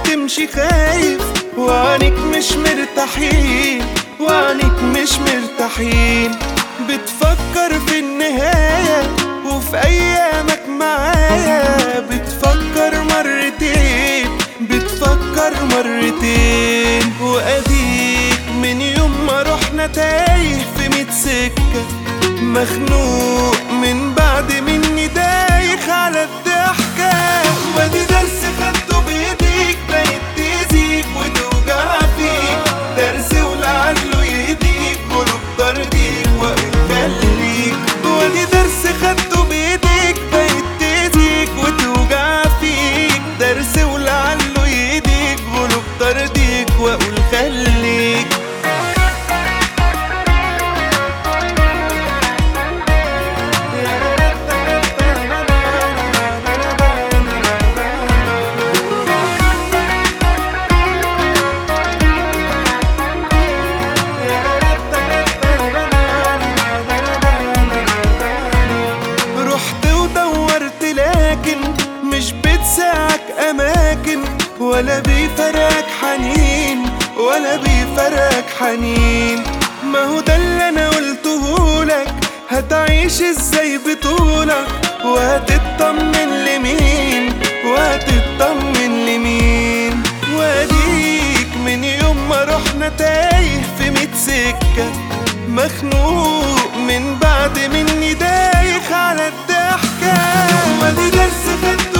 بتمشي خايف وعينيك مش مرتاحين وعينيك مش مرتاحين بتفكر في النهاية وفي أيامك معايا بتفكر مرتين بتفكر مرتين وأديك من يوم ما رحنا تايه في ميت سكة مخنوق من بعد مني دايخ على الضحكة وادي درس خدته بإيديك بقيت تأذيك وتوجع فيك درس ولعله يهديك قلوب ترضيك وأقول خليك وادي درس خدته بإيديك بقيت تأذيك وتوجع فيك درس ولعله يهديك قلوب ترضيك وأقول خليك رحت ودورت لكن مش بتساعك اماكن ولا بيفرقك حنين ولا بيفرقك حنين ما هو ده اللي انا قلتهولك هتعيش ازاي بطولك وهتطمن لمين وهتطمن لمين واديك من يوم ما رحنا تايه في ميت سكة مخنوق من بعد مني دايخ على الضحكة وادي درس خدته